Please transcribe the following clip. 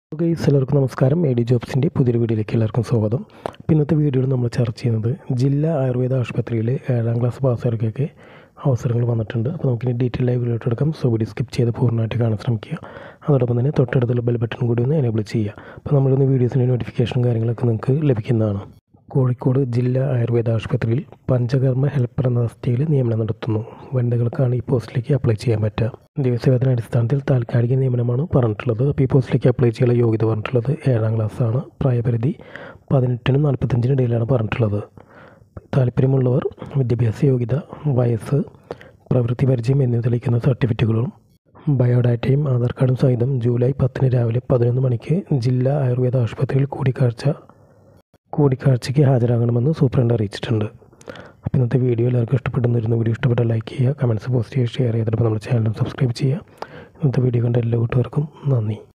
guys എല്ലാവർക്കും നമസ്കാരം A D ജോബ്സിൻ്റെ പുതിയൊരു വീഡിയോയിലേക്ക് എല്ലാവർക്കും സ്വാഗതം അപ്പോൾ ഇന്നത്തെ വീഡിയോയിൽ നമ്മൾ ചർച്ച ചെയ്യുന്നത് ജില്ലാ ആയുർവേദ ആശുപത്രിയിലെ ഏഴാം ക്ലാസ് പാസ്സുകാർക്കൊക്കെ അവസരങ്ങൾ വന്നിട്ടുണ്ട് അപ്പോൾ നമുക്കിനി ഡീറ്റെയിൽ ആയി വീഡിയോ എടുക്കാം സോ വീഡിയോ സ്കിപ്പ് ചെയ്ത് പൂർണ്ണമായിട്ട് കാണാൻ ശ്രമിക്കുക അതോടൊപ്പം തന്നെ തൊട്ടടുത്തുള്ള ബെൽ ബട്ടൺ കൂടി ഒന്ന് എനേബിൾ ചെയ്യുക അപ്പോൾ നമ്മളിന്ന് വീഡിയോസിൻ്റെ നോട്ടിഫിക്കേഷനും കാര്യങ്ങളൊക്കെ നിങ്ങൾക്ക് ലഭിക്കുന്നതാണ് കോഴിക്കോട് ജില്ലാ ആയുർവേദ ആശുപത്രിയിൽ പഞ്ചകർമ്മ ഹെൽപ്പർ എന്ന തസ്തികയിൽ നിയമനം നടത്തുന്നു വനിതകൾക്കാണ് ഈ പോസ്റ്റിലേക്ക് അപ്ലൈ ചെയ്യാൻ പറ്റുക ദിവസവേതന അടിസ്ഥാനത്തിൽ താൽക്കാലിക നിയമനമാണ് പറഞ്ഞിട്ടുള്ളത് അപ്പോൾ ഈ പോസ്റ്റിലേക്ക് അപ്ലൈ ചെയ്യാനുള്ള യോഗ്യത പറഞ്ഞിട്ടുള്ളത് ഏഴാം ക്ലാസ്സാണ് പ്രായപരിധി പതിനെട്ടിനും നാൽപ്പത്തഞ്ചിനും ഇടയിലാണ് പറഞ്ഞിട്ടുള്ളത് താല്പര്യമുള്ളവർ വിദ്യാഭ്യാസ യോഗ്യത വയസ്സ് പ്രവൃത്തി പരിചയം എന്നിവ തെളിയിക്കുന്ന സർട്ടിഫിക്കറ്റുകളും ബയോഡാറ്റയും ആധാർ കാർഡും സഹിതം ജൂലൈ പത്തിന് രാവിലെ പതിനൊന്ന് മണിക്ക് ജില്ലാ ആയുർവേദ ആശുപത്രിയിൽ കൂടിക്കാഴ്ച കൂടിക്കാഴ്ചയ്ക്ക് ഹാജരാകണമെന്ന് സൂപ്രണ്ട് അറിയിച്ചിട്ടുണ്ട് അപ്പോൾ ഇന്നത്തെ വീഡിയോ എല്ലാവർക്കും ഇഷ്ടപ്പെടുന്നിരുന്നു വീഡിയോ ഇഷ്ടപ്പെട്ടാൽ ലൈക്ക് ചെയ്യുക കമൻറ്റ്സ് പോസ്റ്റ് ചെയ്യുക ഷെയർ ചെയ്തിട്ട് നമ്മുടെ ചാനൽ സബ്സ്ക്രൈബ് ചെയ്യുക ഇന്നത്തെ വീഡിയോ കണ്ട എല്ലാ കൂട്ടുകാർക്കും നന്ദി